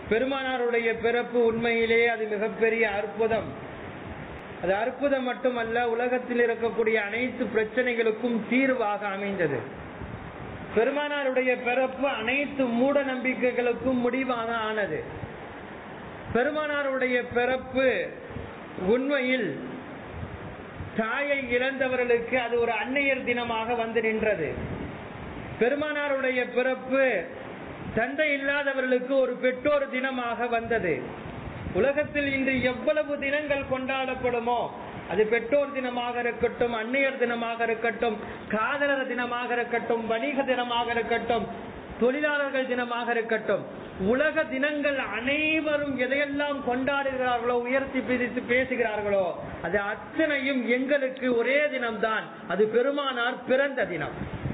பெருமானாருடைய பிறப்பு உண்மையிலே அது மிகப்பெரிய அற்புதம் அது அற்புதம் மட்டுமல்ல உலகத்தில் இருக்கக்கூடிய அனைத்து பிரச்சனைகளுக்கும் தீர்வாக அமைந்தது பெருமானாருடைய பிறப்பு அனைத்து மூட நம்பிக்கைகளுக்கும் முடிவாக ஆனது பெருமானாருடைய பிறப்பு உண்மையில் தாயை இழந்தவர்களுக்கு அது ஒரு அன்னையர் தினமாக வந்து நின்றது பெருமானாருடைய பிறப்பு தந்தை இல்லாதவர்களுக்கு ஒரு பெற்றோர் தினமாக வந்தது உலகத்தில் இன்று எவ்வளவு தினங்கள் கொண்டாடப்படுமோ அது பெற்றோர் தினமாக இருக்கட்டும் அன்னையர் தினமாக இருக்கட்டும் காதலர் தினமாக இருக்கட்டும் வணிக தினமாக இருக்கட்டும் தொழிலாளர்கள் தினமாக இருக்கட்டும் உலக தினங்கள் அனைவரும் எதையெல்லாம் கொண்டாடுகிறார்களோ உயர்த்தி பிரித்து பேசுகிறார்களோ அது அத்தனையும் எங்களுக்கு ஒரே தினம்தான் அது பெருமானார் பிறந்த தினம்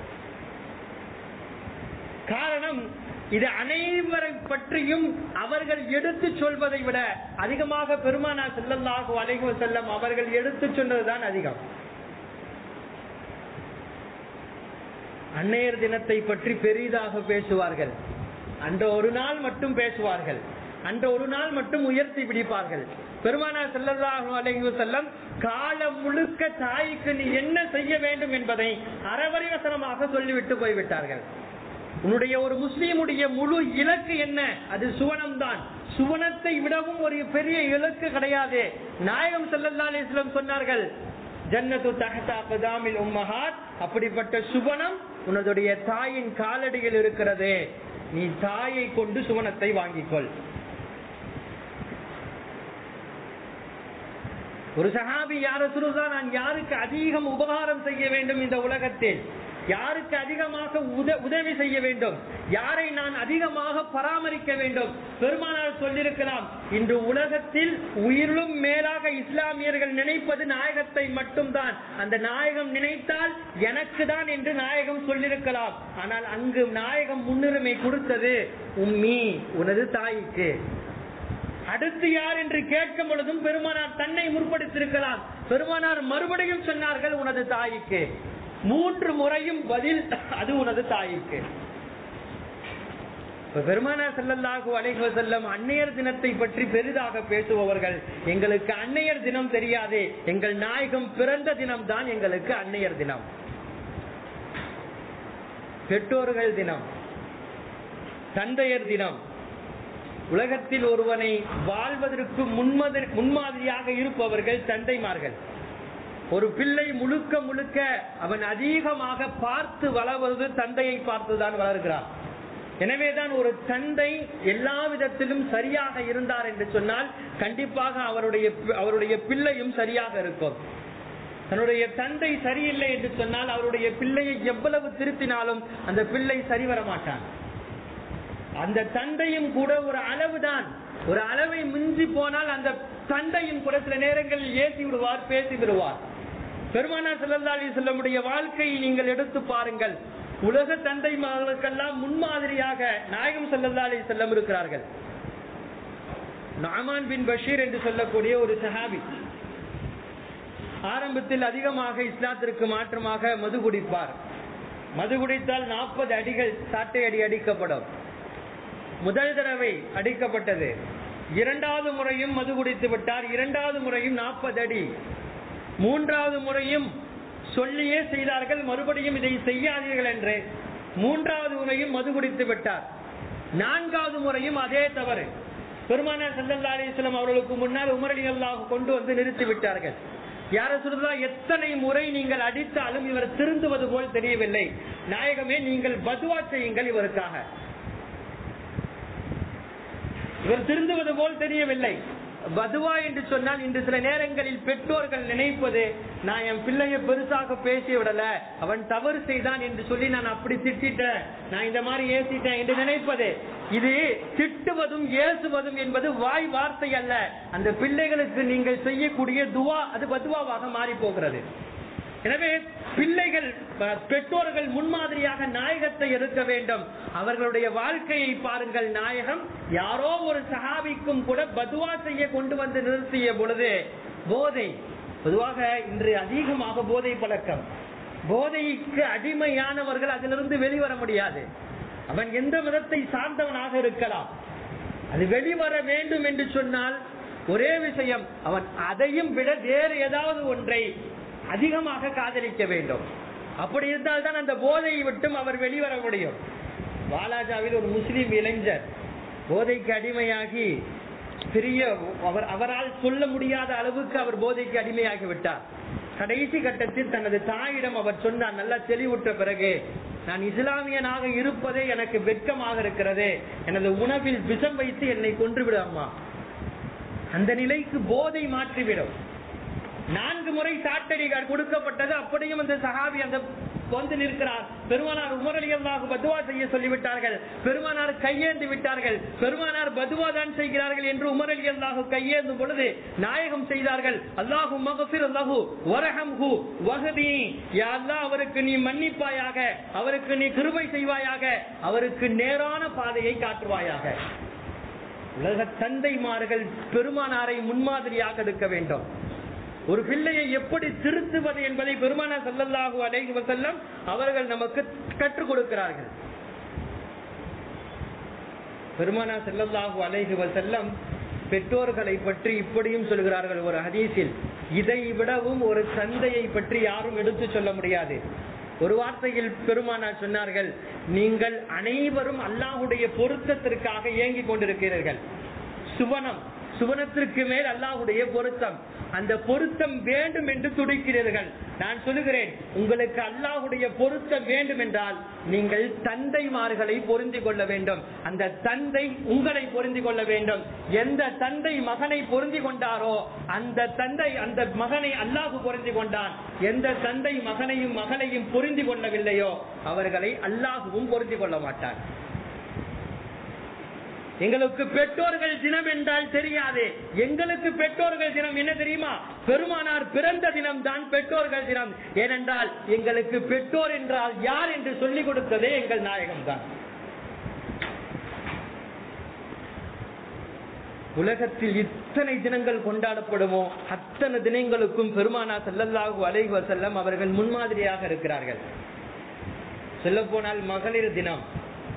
காரணம் இது அனைவரை பற்றியும் அவர்கள் எடுத்து சொல்வதை விட அதிகமாக பெருமானா செல்லல்லாக அலைகு செல்லம் அவர்கள் எடுத்து சொன்னதுதான் அதிகம் அன்னையர் தினத்தை பற்றி பெரிதாக பேசுவார்கள் அந்த ஒரு நாள் மட்டும் பேசுவார்கள் அந்த ஒரு நாள் மட்டும் உயர்த்தி பிடிப்பார்கள் பெருமானா செல்லல்லாஹு அலைஹி செல்லம் காலம் முழுக்க தாய்க்கு நீ என்ன செய்ய வேண்டும் என்பதை அறவரி வசனமாக சொல்லிவிட்டு போய்விட்டார்கள் உன்னுடைய ஒரு முஸ்லீமுடைய முழு இலக்கு என்ன அது சுவனம் தான் சுவனத்தை விடவும் ஒரு பெரிய இலக்கு கிடையாது நாயகம் செல்லல்லா அலிஸ்லம் சொன்னார்கள் ஜன்னத்து தகத்தா கதாமில் உம்மஹாத் அப்படிப்பட்ட சுவனம் உனதுடைய தாயின் காலடியில் இருக்கிறது நீ தாயை கொண்டு சுவனத்தை வாங்கிக்கொள் ஒரு சஹாபி யார சுருதா நான் யாருக்கு அதிகம் உபகாரம் செய்ய வேண்டும் இந்த உலகத்தில் யாருக்கு அதிகமாக உதவி செய்ய வேண்டும் யாரை நான் அதிகமாக பராமரிக்க வேண்டும் பெருமானார் சொல்லியிருக்கலாம் இன்று உலகத்தில் உயிரிலும் மேலாக இஸ்லாமியர்கள் நினைப்பது நாயகத்தை மட்டும்தான் அந்த நாயகம் நினைத்தால் எனக்கு தான் என்று நாயகம் சொல்லியிருக்கலாம் ஆனால் அங்கு நாயகம் முன்னுரிமை கொடுத்தது உம்மி உனது தாய்க்கு அடுத்து யார் என்று கேட்கும் பொழுதும் பெருமானார் தன்னை முற்படுத்தியிருக்கலாம் பெருமானார் மறுபடியும் சொன்னார்கள் உனது தாய்க்கு மூன்று முறையும் பதில் அது உனது தாய்க்கு பெருமானார் செல்லல்லாகு அலைஹு செல்லம் அன்னையர் தினத்தை பற்றி பெரிதாக பேசுபவர்கள் எங்களுக்கு அன்னையர் தினம் தெரியாது எங்கள் நாயகம் பிறந்த தினம் தான் எங்களுக்கு அன்னையர் தினம் பெற்றோர்கள் தினம் தந்தையர் தினம் உலகத்தில் ஒருவனை வாழ்வதற்கு முன்மாதிரியாக இருப்பவர்கள் தந்தைமார்கள் ஒரு பிள்ளை முழுக்க முழுக்க அவன் அதிகமாக பார்த்து வளர்வது தந்தையை பார்த்துதான் வளர்கிறான் எனவேதான் ஒரு தந்தை எல்லா விதத்திலும் சரியாக இருந்தார் என்று சொன்னால் கண்டிப்பாக அவருடைய அவருடைய பிள்ளையும் சரியாக இருக்கும் தன்னுடைய தந்தை சரியில்லை என்று சொன்னால் அவருடைய பிள்ளையை எவ்வளவு திருத்தினாலும் அந்த பிள்ளை சரி வர மாட்டான் அந்த தந்தையும் கூட ஒரு அளவுதான் ஒரு அளவை மிஞ்சி போனால் அந்த தந்தையும் கூட சில நேரங்களில் ஏசி விடுவார் பேசி விடுவார் பெருமானா செல்லல்லாலி செல்லமுடைய வாழ்க்கையை நீங்கள் எடுத்து பாருங்கள் உலக தந்தை மகளுக்கெல்லாம் முன்மாதிரியாக நாயகம் செல்லல்லாலி செல்லம் இருக்கிறார்கள் நாமான் பின் பஷீர் என்று சொல்லக்கூடிய ஒரு சஹாபி ஆரம்பத்தில் அதிகமாக இஸ்லாத்திற்கு மாற்றமாக மது குடிப்பார் மது குடித்தால் நாற்பது அடிகள் சாட்டை அடி அடிக்கப்படும் முதல் தடவை அடிக்கப்பட்டது இரண்டாவது முறையும் மது குடித்து விட்டார் இரண்டாவது முறையும் நாற்பது அடி மூன்றாவது முறையும் சொல்லியே செய்தார்கள் மறுபடியும் இதை செய்யாதீர்கள் என்று மூன்றாவது முறையும் மது குடித்து விட்டார் நான்காவது முறையும் அதே தவறு பெருமானார் சல்லல்லா அலிஸ்லாம் அவர்களுக்கு முன்னால் உமரடி அல்லாஹ் கொண்டு வந்து நிறுத்தி விட்டார்கள் யார சொல்றதா எத்தனை முறை நீங்கள் அடித்தாலும் இவர் திருந்துவது போல் தெரியவில்லை நாயகமே நீங்கள் பதுவா செய்யுங்கள் இவருக்காக இவர் திருந்துவது போல் தெரியவில்லை பதுவா என்று சொன்னால் இன்று சில நேரங்களில் பெற்றோர்கள் நினைப்பது நான் என் பிள்ளைய பெருசாக பேசி விடல அவன் தவறு செய்தான் என்று சொல்லி நான் அப்படி திட்டிட்டேன் நான் இந்த மாதிரி ஏசிட்டேன் என்று நினைப்பது இது திட்டுவதும் ஏசுவதும் என்பது வாய் வார்த்தை அல்ல அந்த பிள்ளைகளுக்கு நீங்கள் செய்யக்கூடிய துவா அது பதுவாவாக மாறி போகிறது எனவே பிள்ளைகள் பெற்றோர்கள் முன்மாதிரியாக நாயகத்தை எடுக்க வேண்டும் அவர்களுடைய வாழ்க்கையை பாருங்கள் நாயகம் யாரோ ஒரு சஹாபிக்கும் கூட பதுவா செய்ய கொண்டு வந்து நிறுத்திய பொழுது போதை பொதுவாக இன்று அதிகமாக போதை பழக்கம் போதைக்கு அடிமையானவர்கள் அதிலிருந்து வெளிவர முடியாது அவன் எந்த விதத்தை சார்ந்தவனாக இருக்கலாம் அது வெளிவர வேண்டும் என்று சொன்னால் ஒரே விஷயம் அவன் அதையும் விட வேறு ஏதாவது ஒன்றை அதிகமாக காதலிக்க வேண்டும் அப்படி இருந்தால் தான் அந்த போதையை விட்டும் அவர் வெளிவர முடியும் வாலாஜாவில் ஒரு முஸ்லிம் இளைஞர் போதைக்கு அடிமையாகி பெரிய அவர் அவரால் சொல்ல முடியாத அளவுக்கு அவர் போதைக்கு அடிமையாகி விட்டார் கடைசி கட்டத்தில் தனது தாயிடம் அவர் சொன்னார் நல்லா தெளிவுற்ற பிறகு நான் இஸ்லாமியனாக இருப்பதே எனக்கு வெட்கமாக இருக்கிறது எனது உணவில் விஷம் வைத்து என்னை கொன்றுவிடு அம்மா அந்த நிலைக்கு போதை மாற்றிவிடும் நான்கு முறை சாட்டடி கொடுக்கப்பட்டது அப்படியும் அந்த சஹாபி அந்த வந்து நிற்கிறார் பெருமானார் உமர் அலி அல்லாஹு பதுவா செய்ய சொல்லிவிட்டார்கள் பெருமானார் கையேந்து விட்டார்கள் பெருமானார் பதுவா தான் செய்கிறார்கள் என்று உமர் அலி அல்லாஹு கையேந்தும் பொழுது நாயகம் செய்தார்கள் அல்லாஹு மகசிர் அல்லாஹு வரஹம்ஹு வஹதி யா அல்லாஹ் அவருக்கு நீ மன்னிப்பாயாக அவருக்கு நீ கிருபை செய்வாயாக அவருக்கு நேரான பாதையை காட்டுவாயாக உலக தந்தைமார்கள் பெருமானாரை முன்மாதிரியாக எடுக்க வேண்டும் ஒரு பிள்ளையை எப்படி திருத்துவது என்பதை பெருமானா சல்லல்லாஹு அலைஹி வஸல்லம் அவர்கள் நமக்கு கற்றுக் கொடுக்கிறார்கள் பெருமானா செல்லல்லாஹு அலைஹி வஸல்லம் பெற்றோர்களை பற்றி இப்படியும் சொல்கிறார்கள் ஒரு ஹதீஸில் இதை விடவும் ஒரு தந்தையை பற்றி யாரும் எடுத்து சொல்ல முடியாது ஒரு வார்த்தையில் பெருமானா சொன்னார்கள் நீங்கள் அனைவரும் அல்லாஹுடைய பொருத்தத்திற்காக ஏங்கிக் கொண்டிருக்கிறீர்கள் சுவனம் சுவனத்திற்கு மேல் அல்லாஹுடைய பொருத்தம் அந்த பொருத்தம் வேண்டும் என்று துடிக்கிறீர்கள் நான் சொல்லுகிறேன் உங்களுக்கு அல்லாஹுடைய பொருத்தம் வேண்டும் என்றால் நீங்கள் தந்தைமார்களை பொருந்தி கொள்ள வேண்டும் அந்த தந்தை உங்களை பொருந்தி கொள்ள வேண்டும் எந்த தந்தை மகனை பொருந்தி கொண்டாரோ அந்த தந்தை அந்த மகனை அல்லாஹு பொருந்தி கொண்டான் எந்த தந்தை மகனையும் மகளையும் பொருந்தி கொள்ளவில்லையோ அவர்களை அல்லாஹுவும் பொருந்தி கொள்ள மாட்டார் எங்களுக்கு பெற்றோர்கள் தினம் என்றால் தெரியாது எங்களுக்கு பெற்றோர்கள் தினம் என்ன தெரியுமா பெருமானார் பிறந்த தினம் தான் பெற்றோர்கள் தினம் ஏனென்றால் எங்களுக்கு பெற்றோர் என்றால் யார் என்று சொல்லிக் கொடுத்ததே எங்கள் நாயகம் தான் உலகத்தில் இத்தனை தினங்கள் கொண்டாடப்படுமோ அத்தனை தினங்களுக்கும் பெருமானா செல்லல்லாஹு அலைஹி வஸல்லம் அவர்கள் முன்மாதிரியாக இருக்கிறார்கள் சொல்ல போனால் மகளிர் தினம்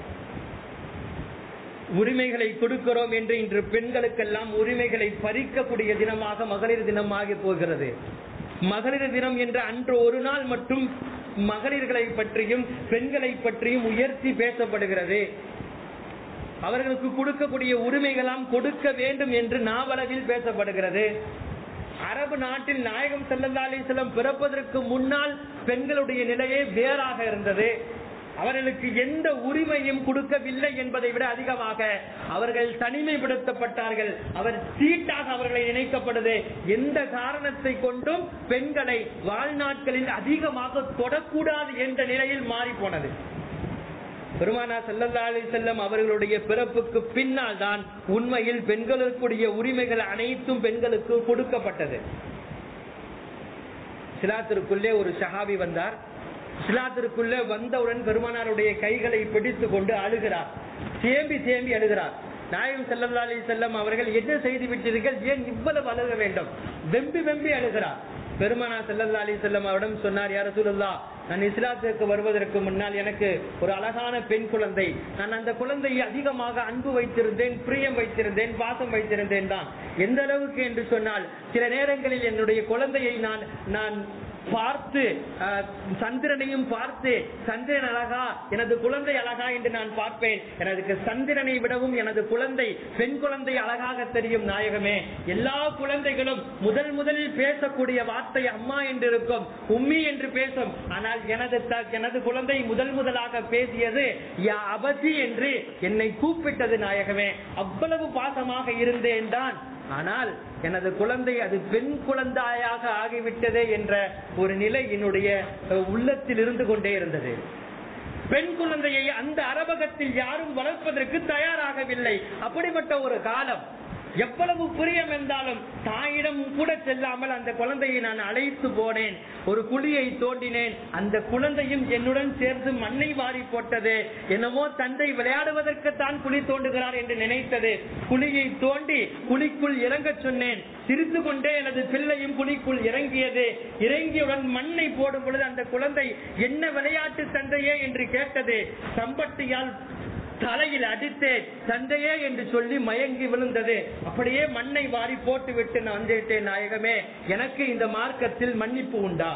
உரிமைகளை கொடுக்கிறோம் என்று இன்று பெண்களுக்கெல்லாம் உரிமைகளை பறிக்கக்கூடிய தினமாக மகளிர் தினமாகி போகிறது மகளிர் தினம் என்ற அன்று ஒரு நாள் மட்டும் மகளிர்களை பற்றியும் பெண்களை பற்றியும் உயர்த்தி பேசப்படுகிறது அவர்களுக்கு கொடுக்கக்கூடிய உரிமைகளாம் கொடுக்க வேண்டும் என்று நாவலகில் பேசப்படுகிறது அரபு நாட்டில் நாயகம் செல்லல்லா அலிஸ்லம் பிறப்பதற்கு முன்னால் பெண்களுடைய நிலையே வேறாக இருந்தது அவர்களுக்கு எந்த உரிமையும் கொடுக்கவில்லை என்பதை விட அதிகமாக அவர்கள் தனிமைப்படுத்தப்பட்டார்கள் அவர் சீட்டாக அவர்களை நினைக்கப்படுது எந்த காரணத்தை கொண்டும் பெண்களை வாழ்நாட்களில் அதிகமாக தொடக்கூடாது என்ற நிலையில் மாறி போனது பெருமானா செல்லல்லா அலி செல்லம் அவர்களுடைய பிறப்புக்கு பின்னால் தான் உண்மையில் பெண்களுக்குரிய உரிமைகள் அனைத்தும் பெண்களுக்கு கொடுக்கப்பட்டது சிலாத்திற்குள்ளே ஒரு ஷஹாபி வந்தார் இஸ்லாத்திற்குள்ளே வந்தவுடன் பெருமானாருடைய கைகளை பிடித்து கொண்டு அழுகிறார் தேம்பி தேம்பி அழுகிறார் நாயகம் செல்லல்லா அலி செல்லம் அவர்கள் என்ன செய்து விட்டீர்கள் ஏன் இவ்வளவு அழுக வேண்டும் வெம்பி வெம்பி அழுகிறார் பெருமானா செல்லல்லா அலி செல்லம் அவரிடம் சொன்னார் யார சூழல்லா நான் இஸ்லாத்திற்கு வருவதற்கு முன்னால் எனக்கு ஒரு அழகான பெண் குழந்தை நான் அந்த குழந்தையை அதிகமாக அன்பு வைத்திருந்தேன் பிரியம் வைத்திருந்தேன் பாசம் வைத்திருந்தேன் தான் எந்த அளவுக்கு என்று சொன்னால் சில நேரங்களில் என்னுடைய குழந்தையை நான் நான் பார்த்து அஹ், சந்திரனையும் பார்த்து சந்திரன் அழகா எனது குழந்தை அழகா என்று நான் பார்ப்பேன் எனக்கு சந்திரனை விடவும் எனது குழந்தை பெண் குழந்தை அழகாக தெரியும் நாயகமே எல்லா குழந்தைகளும் முதல் முதலில் பேசக்கூடிய வார்த்தை அம்மா என்று இருக்கும் உம்மி என்று பேசும் ஆனால் எனது த- எனது குழந்தை முதல் முதலாக பேசியது யா அபதி என்று என்னை கூப்பிட்டது நாயகமே அவ்வளவு பாசமாக இருந்தேன் தான் ஆனால் எனது குழந்தை அது பெண் குழந்தையாக ஆகிவிட்டதே என்ற ஒரு நிலை என்னுடைய அஹ், உள்ளத்தில் இருந்து கொண்டே இருந்தது பெண் குழந்தையை அந்த அரபகத்தில் யாரும் வளர்ப்பதற்கு தயாராகவில்லை அப்படிப்பட்ட ஒரு காலம் எவ்வளவு பிரியம் என்றாலும் தாயிடம் கூட செல்லாமல் அந்த குழந்தையை நான் அழைத்து போனேன் ஒரு குழியை தோண்டினேன் அந்த குழந்தையும் என்னுடன் சேர்ந்து மண்ணை வாரி போட்டது என்னமோ தந்தை விளையாடுவதற்குத்தான் குழி தோண்டுகிறார் என்று நினைத்தது குழியை தோண்டி குழிக்குள் இறங்கச் சொன்னேன் சிரித்து கொண்டே எனது பிள்ளையும் குழிக்குள் இறங்கியது இறங்கியவுடன் மண்ணை போடும் பொழுது அந்த குழந்தை என்ன விளையாட்டு தந்தையே என்று கேட்டது சம்பட்டியால் தலையில் அடித்தேன் தந்தையே என்று சொல்லி மயங்கி விழுந்தது அப்படியே மண்ணை வாரி போட்டு விட்டு நான் வந்துவிட்டேன் நாயகமே எனக்கு இந்த மார்க்கத்தில் மன்னிப்பு உண்டா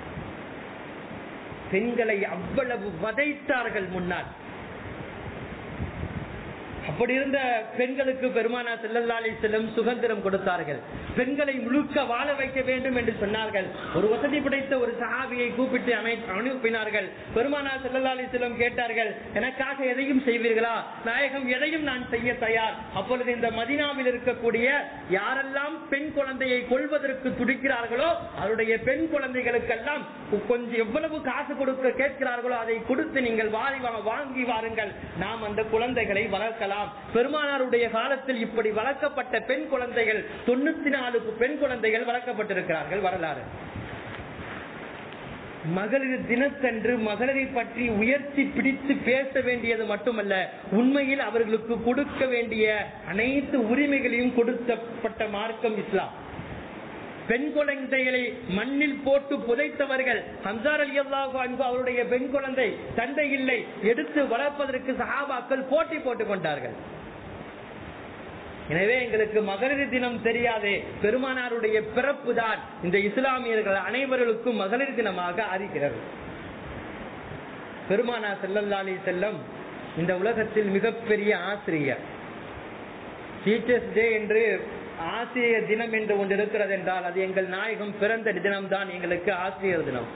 பெண்களை அவ்வளவு வதைத்தார்கள் முன்னால் அப்படி இருந்த பெண்களுக்கு பெருமானா செல்லல்லாலை செல்லும் சுதந்திரம் கொடுத்தார்கள் பெண்களை முழுக்க வாழ வைக்க வேண்டும் என்று சொன்னார்கள் ஒரு வசதி படைத்த ஒரு சஹாபியை கூப்பிட்டு அமை அனுப்பினார்கள் பெருமானா செல்லல்லாலை செல்லும் கேட்டார்கள் எனக்காக எதையும் செய்வீர்களா நாயகம் எதையும் நான் செய்ய தயார் அப்பொழுது இந்த மதினாவில் இருக்கக்கூடிய யாரெல்லாம் பெண் குழந்தையை கொள்வதற்கு துடிக்கிறார்களோ அவருடைய பெண் குழந்தைகளுக்கெல்லாம் கொஞ்சம் எவ்வளவு காசு கொடுக்க கேட்கிறார்களோ அதை கொடுத்து நீங்கள் வாரி வா- வாங்கி வாருங்கள் நாம் அந்த குழந்தைகளை வளர்க்கலாம் பெருமானாருடைய காலத்தில் இப்படி வளர்க்கப்பட்ட பெண் குழந்தைகள் தொண்ணூத்தி நாலு பெண் குழந்தைகள் வளர்க்கப்பட்டிருக்கிறார்கள் வரலாறு மகளிர் தினத்தன்று மகளிரை பற்றி உயர்த்தி பிடித்து பேச வேண்டியது மட்டுமல்ல உண்மையில் அவர்களுக்கு கொடுக்க வேண்டிய அனைத்து உரிமைகளையும் கொடுக்கப்பட்ட மார்க்கம் இஸ்லாம் பெண் குழந்தைகளை மண்ணில் போட்டு புதைத்தவர்கள் ஹம்சார் அலி அல்லாஹு அன்பு அவருடைய பெண் குழந்தை தந்தை இல்லை எடுத்து வளர்ப்பதற்கு சஹாபாக்கள் போட்டி போட்டுக் கொண்டார்கள் எனவே எங்களுக்கு மகளிர் தினம் தெரியாதே பெருமானாருடைய பிறப்பு தான் இந்த இஸ்லாமியர்கள் அனைவர்களுக்கும் மகளிர் தினமாக அறிகிறது பெருமானா செல்லல்லாலி செல்லம் இந்த உலகத்தில் மிகப்பெரிய ஆசிரியர் டீச்சர்ஸ் டே என்று ஆசிரியர் தினம் என்று ஒன்று இருக்கிறது என்றால் அது எங்கள் நாயகம் பிறந்த தினம்தான் எங்களுக்கு ஆசிரியர் தினம்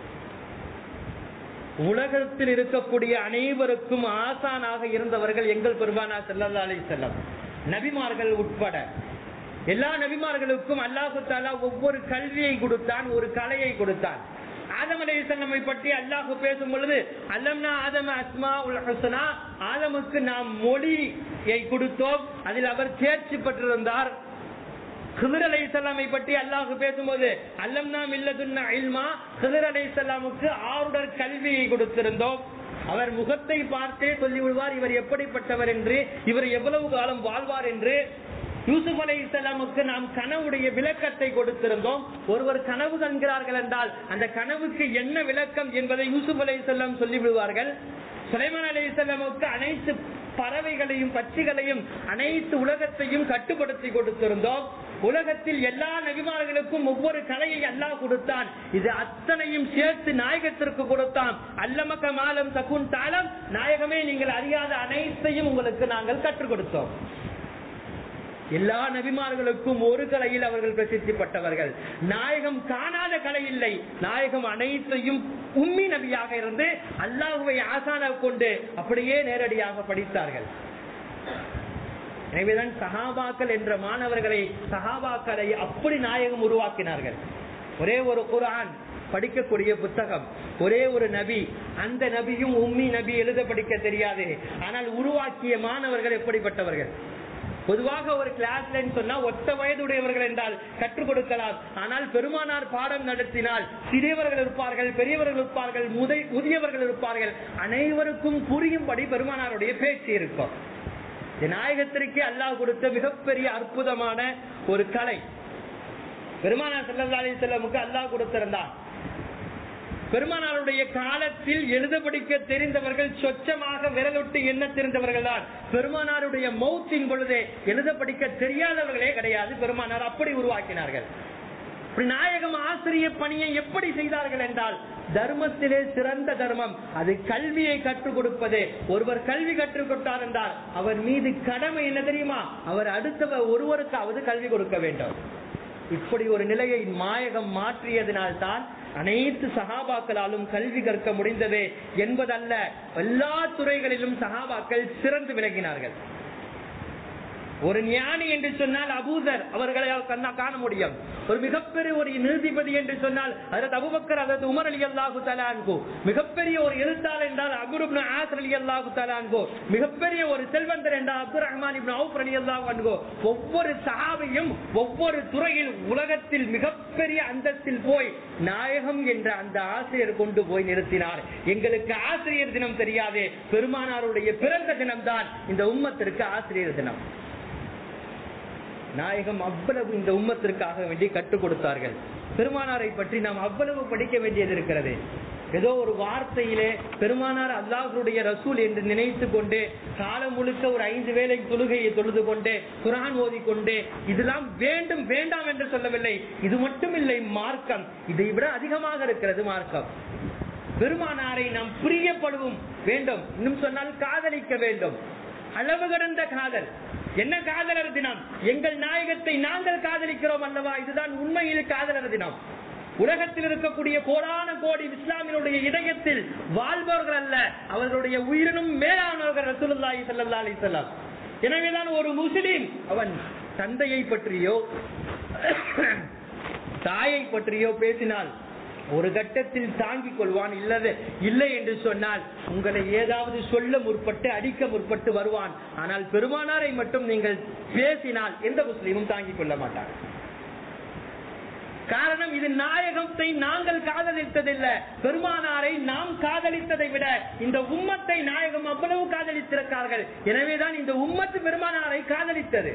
உலகத்தில் இருக்கக்கூடிய அனைவருக்கும் ஆசானாக இருந்தவர்கள் எங்கள் பெருமானா செல்லல்லா அலி செல்லம் நபிமார்கள் உட்பட எல்லா நபிமார்களுக்கும் அல்லாஹு தாலா ஒவ்வொரு கல்வியை கொடுத்தான் ஒரு கலையை கொடுத்தான் ஆதம் அலை செல்லமை பற்றி அல்லாஹ் பேசும் பொழுது அல்லம்னா ஆதம அஸ்மா உல் ஹுஸ்னா ஆதமுக்கு நாம் மொழியை கொடுத்தோம் அதில் அவர் தேர்ச்சி பெற்றிருந்தார் ஹிதர் அலை சலாமை பற்றி அல்லாஹ் பேசும்போது அல்லம்னா மில்லதுன்னா இல்மா ஹிதர் அலை சலாமுக்கு ஆறுடர் கல்வியை கொடுத்திருந்தோம் அவர் முகத்தை பார்த்தே சொல்லி விடுவார் இவர் எப்படிப்பட்டவர் என்று இவர் எவ்வளவு காலம் வாழ்வார் என்று யூசுப் அலை இஸ்லாமுக்கு நாம் கனவுடைய விளக்கத்தை கொடுத்திருந்தோம் ஒருவர் கனவு காண்கிறார்கள் என்றால் அந்த கனவுக்கு என்ன விளக்கம் என்பதை யூசுப் அலை செல்லம் சொல்லி விடுவார்கள் சுலைமான் அலை செல்லமுக்கு அனைத்து பறவைகளையும் பட்சிகளையும் அனைத்து உலகத்தையும் கட்டுப்படுத்தி கொடுத்திருந்தோம் உலகத்தில் எல்லா நபிமார்களுக்கும் ஒவ்வொரு கலையை அல்லாஹ் கொடுத்தான் இது அத்தனையும் சேர்த்து நாயகத்திற்கு கொடுத்தான் அல்லமக்க மாலம் சகுன் தாளம் நாயகமே நீங்கள் அறியாத அனைத்தையும் உங்களுக்கு நாங்கள் கற்றுக் கொடுத்தோம் எல்லா நபிமார்களுக்கும் ஒரு கலையில் அவர்கள் பிரசித்தி பட்டவர்கள் நாயகம் காணாத கலை இல்லை நாயகம் அனைத்தையும் உம்மி நபியாக இருந்து அல்லாஹுவை ஆசான கொண்டு அப்படியே நேரடியாக படித்தார்கள் எனவேதான் சஹாபாக்கள் என்ற மாணவர்களை சஹாபாக்களை அப்படி நாயகம் உருவாக்கினார்கள் ஒரே ஒரு குர்ஆன் படிக்கக்கூடிய புத்தகம் ஒரே ஒரு நபி அந்த நபியும் உம்மி நபி எழுத படிக்க தெரியாது ஆனால் உருவாக்கிய மாணவர்கள் எப்படிப்பட்டவர்கள் பொதுவாக ஒரு கிளாஸ்ல சொன்னா ஒத்த வயதுடையவர்கள் என்றால் கற்றுக் கொடுக்கலாம் ஆனால் பெருமானார் பாடம் நடத்தினால் சிறியவர்கள் இருப்பார்கள் பெரியவர்கள் இருப்பார்கள் முதை முதியவர்கள் இருப்பார்கள் அனைவருக்கும் புரியும்படி பெருமானாருடைய பேச்சு இருக்கும் இது நாயகத்திற்கே அல்லாஹ் கொடுத்த மிகப்பெரிய அற்புதமான ஒரு கலை பெருமானார் ஸல்லல்லாஹு அலைஹி வஸல்லமுக்கு அல்லாஹ் கொடுத்திருந்தான் பெருமானாருடைய காலத்தில் எழுத படிக்க தெரிந்தவர்கள் சொச்சமாக விரலொட்டு எண்ண தெரிந்தவர்கள் தான் பெருமானாருடைய மௌத்தின் பொழுதே எழுத படிக்க தெரியாதவர்களே கிடையாது பெருமானார் அப்படி உருவாக்கினார்கள் இப்படி நாயகம் ஆசிரிய பணியை எப்படி செய்தார்கள் என்றால் தர்மத்திலே சிறந்த தர்மம் அது கல்வியை கற்றுக் கொடுப்பது ஒருவர் கல்வி கற்றுக் கொடுத்தார் என்றால் அவர் மீது கடமை என்ன தெரியுமா அவர் அடுத்தவர் ஒருவருக்காவது கல்வி கொடுக்க வேண்டும் இப்படி ஒரு நிலையை மாயகம் மாற்றியதினால் தான் அனைத்து சகாபாக்களாலும் கல்வி கற்க முடிந்தது என்பதல்ல எல்லா துறைகளிலும் சகாபாக்கள் சிறந்து விளங்கினார்கள் ஒரு ஞானி என்று சொன்னால் அபூதர் அவர்களை கண்ணா- காண முடியும் ஒரு மிகப்பெரிய ஒரு நீதிபதி என்று சொன்னால் அதற்கு அபுபக்கர் அதற்கு உமர் அலி அல்லாஹு தலான்கோ மிகப்பெரிய ஒரு எழுத்தாளர் என்றால் அகுருப் ஆசர் அலி அல்லாஹு தலான்கோ மிகப்பெரிய ஒரு செல்வந்தர் என்றால் அப்துல் ரஹ்மான் இப்னு அவுஃப் அலி அல்லாஹ் அன்கோ ஒவ்வொரு சஹாபியும் ஒவ்வொரு துறையில் உலகத்தில் மிகப்பெரிய அந்தஸ்தில் போய் நாயகம் என்ற அந்த ஆசிரியர் கொண்டு போய் நிறுத்தினார் எங்களுக்கு ஆசிரியர் தினம் தெரியாதே பெருமானாருடைய பிறந்த தினம்தான் இந்த உம்மத்திற்கு ஆசிரியர் தினம் நாயகம் அவ்வளவு இந்த உம்மத்திற்காக வேண்டி கற்றுக் கொடுத்தார்கள் பெருமானாரை பற்றி நாம் அவ்வளவு படிக்க வேண்டியது இருக்கிறது ஏதோ ஒரு வார்த்தையிலே பெருமானார் அல்லாஹருடைய ரசூல் என்று நினைத்து கொண்டு காலம் முழுக்க ஒரு ஐந்து வேளை தொழுகையை தொழுது கொண்டு குரான் ஓதிக்கொண்டு இதெல்லாம் வேண்டும் வேண்டாம் என்று சொல்லவில்லை இது மட்டும் இல்லை மார்க்கம் இதை விட அதிகமாக இருக்கிறது மார்க்கம் பெருமானாரை நாம் பிரியப்படுவோம் வேண்டும் இன்னும் சொன்னால் காதலிக்க வேண்டும் அளவு கடந்த காதல் என்ன காதலர் தினம் எங்கள் நாயகத்தை நாங்கள் காதலிக்கிறோம் அல்லவா இதுதான் உண்மையில் காதலர் தினம் உலகத்தில் இருக்கக்கூடிய கோடான கோடி இஸ்லாமினுடைய இதயத்தில் வாழ்பவர்கள் அல்ல அவர்களுடைய உயிரினும் மேலானவர்கள் ரசூலுல்லாஹி ஸல்லல்லாஹு அலைஹி வஸல்லம் எனவேதான் ஒரு முஸ்லிம் அவன் தந்தையை பற்றியோ தாயை பற்றியோ பேசினால் ஒரு கட்டத்தில் தாங்கிக் கொள்வான் இல்லது இல்லை என்று சொன்னால் உங்களை ஏதாவது சொல்ல முற்பட்டு அடிக்க முற்பட்டு வருவான் ஆனால் பெருமானாரை மட்டும் நீங்கள் பேசினால் எந்த முஸ்லீமும் தாங்கிக் கொள்ள மாட்டார் காரணம் இது நாயகத்தை நாங்கள் காதலித்ததில்லை பெருமானாரை நாம் காதலித்ததை விட இந்த உம்மத்தை நாயகம் அவ்வளவு காதலித்திருக்கிறார்கள் எனவேதான் இந்த உம்மத்து பெருமானாரை காதலித்தது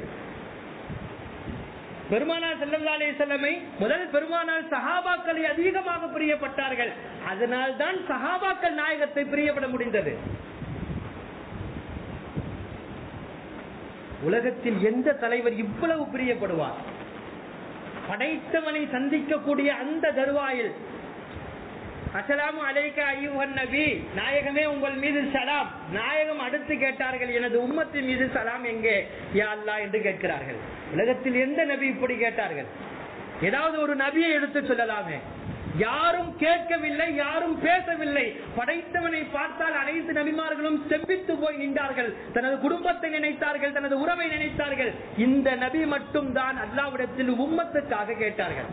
பெருமானார் செல்லல்லாலே செல்லமை முதல் பெருமானார் சஹாபாக்களை அதிகமாக பிரியப்பட்டார்கள் அதனால் தான் சஹாபாக்கள் நாயகத்தை பிரியப்பட முடிந்தது உலகத்தில் எந்த தலைவர் இவ்வளவு பிரியப்படுவார் படைத்தவனை சந்திக்கக்கூடிய அந்த தருவாயில் அசலாமு அலைக்க ஐயுகன் நபி நாயகமே உங்கள் மீது சலாம் நாயகம் அடுத்து கேட்டார்கள் எனது உம்மத்தின் மீது சலாம் எங்கே யா அல்லா என்று கேட்கிறார்கள் உலகத்தில் எந்த நபி இப்படி கேட்டார்கள் ஏதாவது ஒரு நபியை எடுத்து சொல்லலாமே யாரும் கேட்கவில்லை யாரும் பேசவில்லை படைத்தவனை பார்த்தால் அனைத்து நபிமார்களும் செம்பித்து போய் நின்றார்கள் தனது குடும்பத்தை நினைத்தார்கள் தனது உறவை நினைத்தார்கள் இந்த நபி மட்டும் தான் அல்லாவிடத்தில் உம்மத்துக்காக கேட்டார்கள்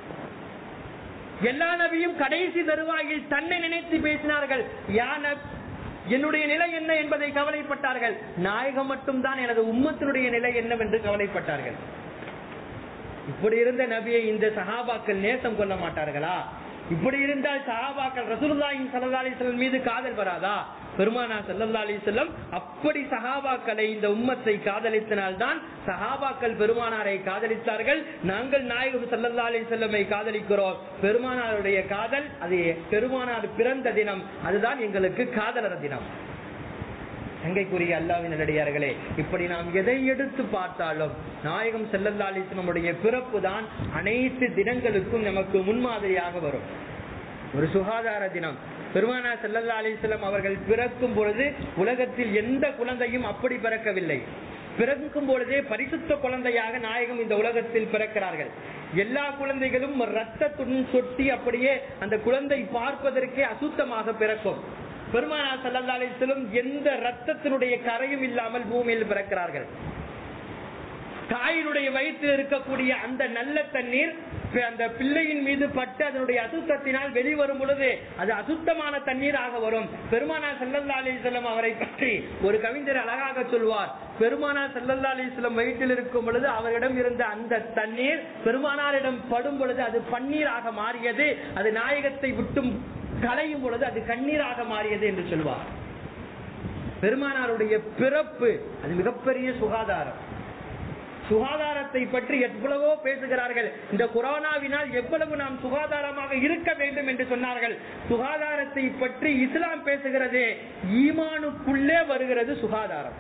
எல்லா நபியும் கடைசி தருவாயில் தன்னை நினைத்து பேசினார்கள் யா நப்- என்னுடைய நிலை என்ன என்பதை கவலைப்பட்டார்கள் நாயகம் மட்டும்தான் எனது உம்மத்தினுடைய நிலை என்னவென்று கவலைப்பட்டார்கள் இப்படி இருந்த நபியை இந்த சஹாபாக்கள் நேசம் கொள்ள மாட்டார்களா இப்படி இருந்தால் சஹாபாக்கள் ரசூலுல்லாஹின் ஸல்லல்லாஹு அலைஹி வஸல்லம் மீது காதல் வராதா பெருமானா ஸல்லல்லாஹு அலைஹி வஸல்லம் அப்படி சஹாபாக்களை இந்த உம்மத்தை காதலித்தனால்தான் சஹாபாக்கள் பெருமானாரை காதலித்தார்கள் நாங்கள் நாயகம் ஸல்லல்லாஹு அலைஹி வஸல்லமை காதலிக்கிறோம் பெருமானாருடைய காதல் அது பெருமானார் பிறந்த தினம் அதுதான் எங்களுக்கு காதலர் தினம் தங்கைக்குரிய அல்லாவின் நல்லடியார்களே இப்படி நாம் எதை எடுத்து பார்த்தாலும் நாயகம் செல்லல்லா அலிஸ்லமுடைய பிறப்பு தான் அனைத்து தினங்களுக்கும் நமக்கு முன்மாதிரியாக வரும் ஒரு சுகாதார தினம் பெருமானா செல்லல்லா அலிஸ்லம் அவர்கள் பிறக்கும் பொழுது உலகத்தில் எந்த குழந்தையும் அப்படி பிறக்கவில்லை பிறக்கும் பொழுதே பரிசுத்த குழந்தையாக நாயகம் இந்த உலகத்தில் பிறக்கிறார்கள் எல்லா குழந்தைகளும் ரத்தத்துடன் சொட்டி அப்படியே அந்த குழந்தை பார்ப்பதற்கே அசுத்தமாக பிறக்கும் பெருமானா சல்லல்லா அலிஸ்லம் எந்த ரத்தத்தினுடைய கரையும் இல்லாமல் பூமியில் பிறக்கிறார்கள் தாயினுடைய வயிற்றில் இருக்கக்கூடிய அந்த நல்ல தண்ணீர் பி- அந்த பிள்ளையின் மீது பட்டு அதனுடைய அசுத்தத்தினால் வெளிவரும் பொழுது அது அசுத்தமான தண்ணீராக வரும் பெருமானா சல்லல்லா அலிஸ்லம் அவரை பற்றி ஒரு கவிஞர் அழகாக சொல்வார் பெருமானா சல்லல்லா அலிஸ்லம் வயிற்றில் இருக்கும் பொழுது அவரிடம் இருந்த அந்த தண்ணீர் பெருமானாரிடம் படும் பொழுது அது பன்னீராக மாறியது அது நாயகத்தை விட்டும் களையும் பொழுது அது கண்ணீராக மாறியது என்று சொல்வார் பெருமானாருடைய பிறப்பு அது மிகப்பெரிய சுகாதாரம் சுகாதாரத்தை பற்றி எவ்வளவோ பேசுகிறார்கள் இந்த கொரோனாவினால் எவ்வளவு நாம் சுகாதாரமாக இருக்க வேண்டும் என்று சொன்னார்கள் சுகாதாரத்தை பற்றி இஸ்லாம் பேசுகிறது ஈமானுக்குள்ளே வருகிறது சுகாதாரம்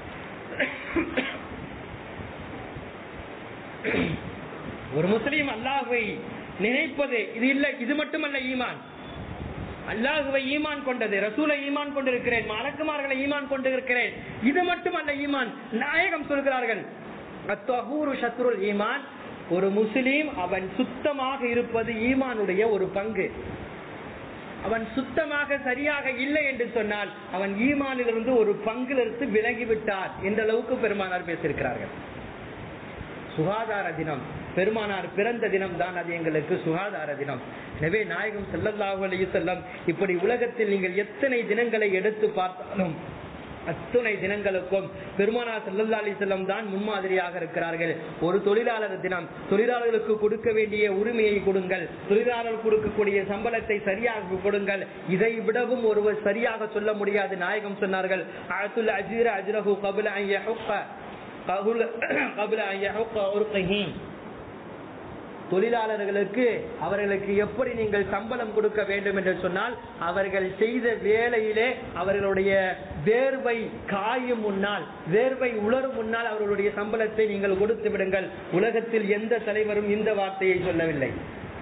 ஒரு முஸ்லீம் அல்லாஹ்வை நினைப்பது இது இல்லை இது மட்டுமல்ல ஈமான் அல்லாஹுவை ஈமான் கொண்டது ரசூலை ஈமான் கொண்டிருக்கிறேன் மலக்குமார்களை ஈமான் கொண்டிருக்கிறேன் இது மட்டுமல்ல ஈமான் நாயகம் சொல்கிறார்கள் அத்தஹூரு ஷத்ருல் ஈமான் ஒரு முஸ்லீம் அவன் சுத்தமாக இருப்பது ஈமானுடைய ஒரு பங்கு அவன் சுத்தமாக சரியாக இல்லை என்று சொன்னால் அவன் ஈமானிலிருந்து ஒரு பங்கிலிருந்து விலகிவிட்டார் என்ற அளவுக்கு பெருமானார் பேசியிருக்கிறார்கள் சுகாதார தினம் பெருமானார் பிறந்த தினம் தான் அது எங்களுக்கு சுகாதார தினம் எனவே நாயகம் ஸல்லல்லாஹு அலைஹி வஸல்லம் இப்படி உலகத்தில் நீங்கள் எத்தனை தினங்களை எடுத்து பார்த்தாலும் அத்துணை தினங்களுக்கும் பெருமானார் ஸல்லல்லாஹு அலைஹி வஸல்லம் தான் முன்மாதிரியாக இருக்கிறார்கள் ஒரு தொழிலாளர் தினம் தொழிலாளர்களுக்கு கொடுக்க வேண்டிய உரிமையை கொடுங்கள் தொழிலாளர் கொடுக்கக்கூடிய சம்பளத்தை சரியாக கொடுங்கள் இதை விடவும் ஒருவர் சரியாக சொல்ல முடியாது நாயகம் சொன்னார்கள் அத்துல் அஜீர அஜ்ரஹு கபுல அன் யஹுக்க قبل قبل أن يحق عرقه தொழிலாளர்களுக்கு அவர்களுக்கு எப்படி நீங்கள் சம்பளம் கொடுக்க வேண்டும் என்று சொன்னால் அவர்கள் செய்த வேலையிலே அவர்களுடைய வேர்வை காயும் முன்னால் வேர்வை உலரும் முன்னால் அவர்களுடைய சம்பளத்தை நீங்கள் கொடுத்து விடுங்கள் உலகத்தில் எந்த தலைவரும் இந்த வார்த்தையை சொல்லவில்லை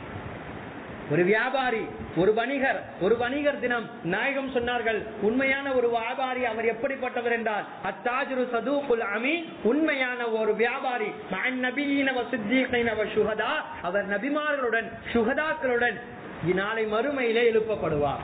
ஒரு வியாபாரி ஒரு வணிகர் ஒரு வணிகர் தினம் நாயகம் சொன்னார்கள் உண்மையான ஒரு வியாபாரி அவர் எப்படிப்பட்டவர் என்றால் அத்தாஜுரு சதூகுல் அமி உண்மையான ஒரு வியாபாரி மஅன் நபியீன வ சித்தீகீன வ ஷுஹதா அவர் நபிமார்களுடன் சுகதாக்களுடன் நாளை மறுமையிலே எழுப்பப்படுவார்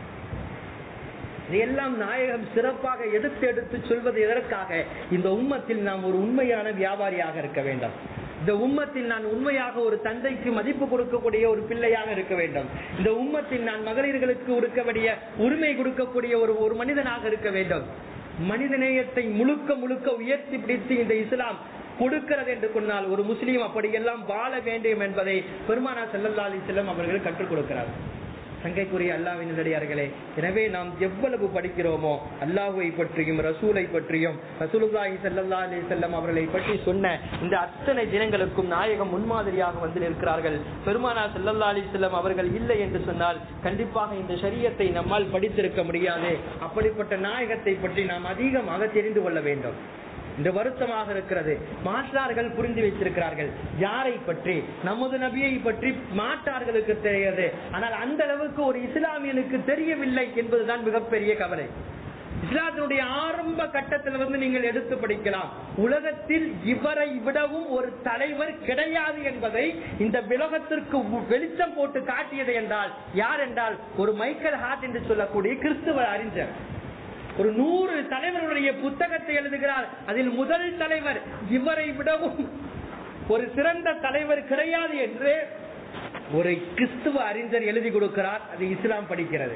இதையெல்லாம் நாயகம் சிறப்பாக எடுத்து எடுத்து சொல்வது எதற்காக இந்த உம்மத்தில் நாம் ஒரு உண்மையான வியாபாரியாக இருக்க வேண்டும் இந்த உம்மத்தில் நான் உண்மையாக ஒரு தந்தைக்கு மதிப்பு கொடுக்கக்கூடிய ஒரு பிள்ளையாக இருக்க வேண்டும் இந்த உம்மத்தில் நான் மகளிர்களுக்கு கொடுக்கக்கூடிய உரிமை கொடுக்கக்கூடிய ஒரு ஒரு மனிதனாக இருக்க வேண்டும் மனித நேயத்தை முழுக்க முழுக்க உயர்த்தி பிடித்து இந்த இஸ்லாம் கொடுக்கிறது என்று சொன்னால் ஒரு முஸ்லீம் அப்படியெல்லாம் வாழ வேண்டும் என்பதை பெருமானா செல்லல்லா அலி செல்லம் அவர்கள் கற்றுக் கொடுக்கிறார் சங்கைக்குரிய அல்லாவின் நல்லடியார்களே எனவே நாம் எவ்வளவு படிக்கிறோமோ அல்லாஹுவை பற்றியும் ரசூலை பற்றியும் ரசூலுல்லாஹி ஸல்லல்லாஹு அலைஹி வஸல்லம் அவர்களை பற்றி சொன்ன இந்த அத்தனை தினங்களுக்கும் நாயகம் முன்மாதிரியாக வந்து நிற்கிறார்கள் பெருமானா ஸல்லல்லாஹு அலைஹி வஸல்லம் அவர்கள் இல்லை என்று சொன்னால் கண்டிப்பாக இந்த ஷரியத்தை நம்மால் படித்திருக்க முடியாது அப்படிப்பட்ட நாயகத்தை பற்றி நாம் அதிகமாக தெரிந்து கொள்ள வேண்டும் இந்த வருத்தமாக இருக்கிறது மாற்றார்கள் புரிந்து வைத்திருக்கிறார்கள் யாரை பற்றி நமது நபியை பற்றி மாற்றார்களுக்கு தெரியாது ஆனால் அந்த அளவுக்கு ஒரு இஸ்லாமியனுக்கு தெரியவில்லை என்பதுதான் மிகப்பெரிய கவலை இஸ்லாத்தினுடைய ஆரம்ப கட்டத்தில் வந்து நீங்கள் எடுத்து படிக்கலாம் உலகத்தில் இவரை விடவும் ஒரு தலைவர் கிடையாது என்பதை இந்த உலகத்திற்கு வெளிச்சம் போட்டு காட்டியது என்றால் யார் என்றால் ஒரு மைக்கேல் ஹார்ட் என்று சொல்லக்கூடிய கிறிஸ்துவ அறிஞர் ஒரு நூறு தலைவர்களுடைய புத்தகத்தை எழுதுகிறார் அதில் முதல் தலைவர் இவரை விடவும் ஒரு சிறந்த தலைவர் கிடையாது என்று ஒரு கிறிஸ்துவ அறிஞர் எழுதி கொடுக்கிறார் அது இஸ்லாம் படிக்கிறது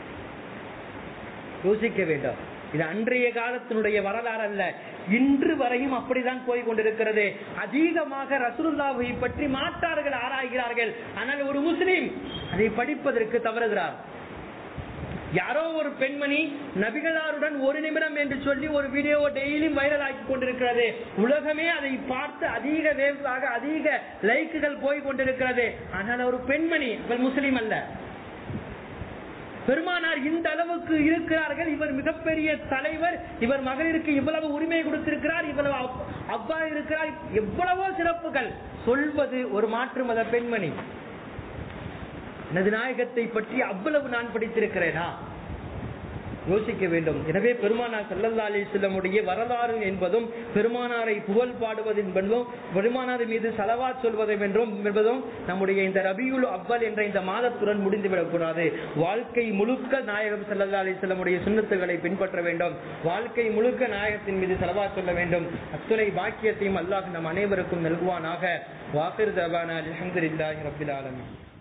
யோசிக்க வேண்டும் இது அன்றைய காலத்தினுடைய வரலாறு அல்ல இன்று வரையும் அப்படிதான் போய் கொண்டிருக்கிறது அதிகமாக ரசூலுல்லாவை பற்றி மாற்றார்கள் ஆராய்கிறார்கள் ஆனால் ஒரு முஸ்லீம் அதை படிப்பதற்கு தவறுகிறார் யாரோ ஒரு பெண்மணி நபிகளாருடன் ஒரு நிமிடம் என்று சொல்லி ஒரு வீடியோ டெய்லியும் வைரல் ஆக்கி கொண்டிருக்கிறது உலகமே அதை பார்த்து அதிக வேவ்ஸாக அதிக லைக்குகள் போய் கொண்டிருக்கிறது ஆனால் ஒரு பெண்மணி அவள் முஸ்லீம் அல்ல பெருமானார் இந்த அளவுக்கு இருக்கிறார்கள் இவர் மிகப்பெரிய தலைவர் இவர் மகளிருக்கு இவ்வளவு உரிமை கொடுத்திருக்கிறார் இவ்வளவு அப்- அவ்வா இருக்கிறார் எவ்வளவோ சிறப்புகள் சொல்வது ஒரு மாற்று மத பெண்மணி எனது நாயகத்தை பற்றி அவ்வளவு நான் படித்திருக்கிறேனா யோசிக்க வேண்டும் எனவே பெருமானார் சல்லல்லா அலிஸ்லமுடைய வரலாறு என்பதும் பெருமானாரை புகழ் பாடுவது என்பதும் பெருமானார் மீது சலவா சொல்வதும் என்றும் என்பதும் நம்முடைய இந்த ரபியுல் அவ்வல் என்ற இந்த மாதத்துடன் முடிந்துவிடக் கூடாது வாழ்க்கை முழுக்க நாயகம் சல்லல்லா அலிஸ்லமுடைய சுண்ணத்துகளை பின்பற்ற வேண்டும் வாழ்க்கை முழுக்க நாயகத்தின் மீது சலவா சொல்ல வேண்டும் அத்துணை பாக்கியத்தையும் அல்லாஹ் நம் அனைவருக்கும் நல்குவானாக வாசிர் தபான அலமதுல்லாஹி ரபில் ஆலமீன்